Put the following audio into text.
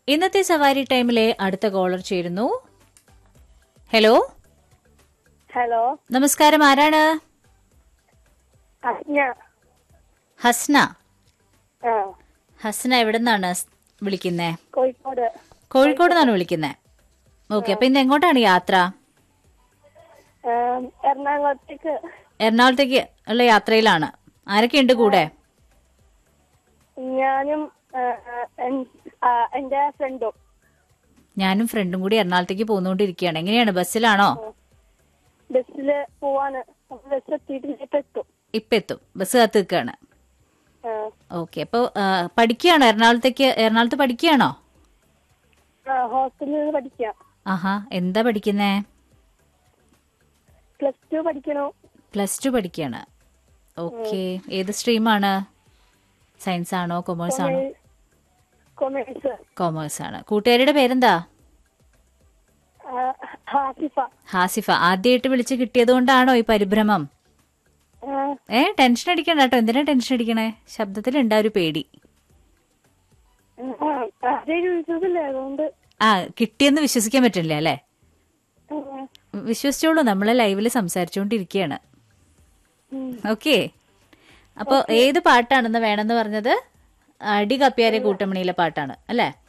ഇന്നത്തെ സവാരി ടൈമിലെ അടുത്ത കോളർ ചേരുന്നു ഹലോ ഹലോ നമസ്കാരം ആരാണ് അജ്ഞ ഹസ്ന ആ ഹസ്ന എവിടെ നിന്നാണ് വിളിക്കുന്നേ കോഴിക്കോട് കോഴിക്കോട് നിന്നാണ് വിളിക്കുന്നേ ഓക്കെ അപ്പൊ ഇന്ന് എങ്ങോട്ടാണ് യാത്ര ആം, എറണാകുളത്തേക്ക് എറണാകുളത്തേക്ക് ഉള്ള യാത്രയിലാണ് ആരൊക്കെയുണ്ട് കൂടെ ഞാനും ആ, എൻ- ആ, എന്റെ ഫ്രണ്ടും ഞാനും ഫ്രണ്ടും കൂടി എറണാകുളത്തേക്ക് പോന്നുകൊണ്ടിരിക്കുകയാണ് എങ്ങനെയാണ് ബസ്സിലാണോ ബസ്സില് പോവാണ് അപ്പൊ ബസ് എത്തിയിട്ട് ഇപ്പൊ എത്തും ഇപ്പൊ എത്തും ബസ് കാത്ത് നിൽക്കുകയാണ് ആ, ഓക്കെ അപ്പോൾ പഠിക്കുകയാണോ എറണാകുളത്തേക്ക് എറണാകുളത്ത് പഠിക്കുകയാണോ ആ ഹോസ്റ്റലിൽ നിന്ന് പഠിക്കാം ആഹാ എന്താ പഠിക്കുന്നേ പ്ലസ് ടു പഠിക്കണോ പ്ലസ് ടു പഠിക്കുകയാണ് ഓക്കെ ഏത് സ്ട്രീമാണ് സയൻസ് ആണോ കൊമേഴ്സ് ആണോ കൊമേഴ്സ് കോമേഴ്സ് ആണ് കൂട്ടുകാരിയുടെ പേരെന്താ ഹാസിഫ ഹാസിഫ ആദ്യമായിട്ട് വിളിച്ച് കിട്ടിയത് കൊണ്ടാണോ ഈ പരിഭ്രമം ആ, ഏ ടെൻഷൻ അടിക്കണ്ട കേട്ടോ എന്തിനാ ടെൻഷൻ അടിക്കണേ ശബ്ദത്തിലുണ്ടാ ഒരു പേടി ആ, ആദ്യം ചോദിച്ചതല്ലേ അതുകൊണ്ട് ആ കിട്ടിയെന്ന് വിശ്വസിക്കാൻ പറ്റില്ല അല്ലേ ആ, വിശ്വസിച്ചോളൂ നമ്മളെ ലൈവിൽ സംസാരിച്ചുകൊണ്ടിരിക്കുകയാണ് ഉം. ഓക്കെ അപ്പോൾ ഏത് പാട്ടാണെന്ന് വേണമെന്ന് പറഞ്ഞത് അടി കപ്പിയാരെ കൂട്ടമണിയിലെ പാട്ടാണ് അല്ലേ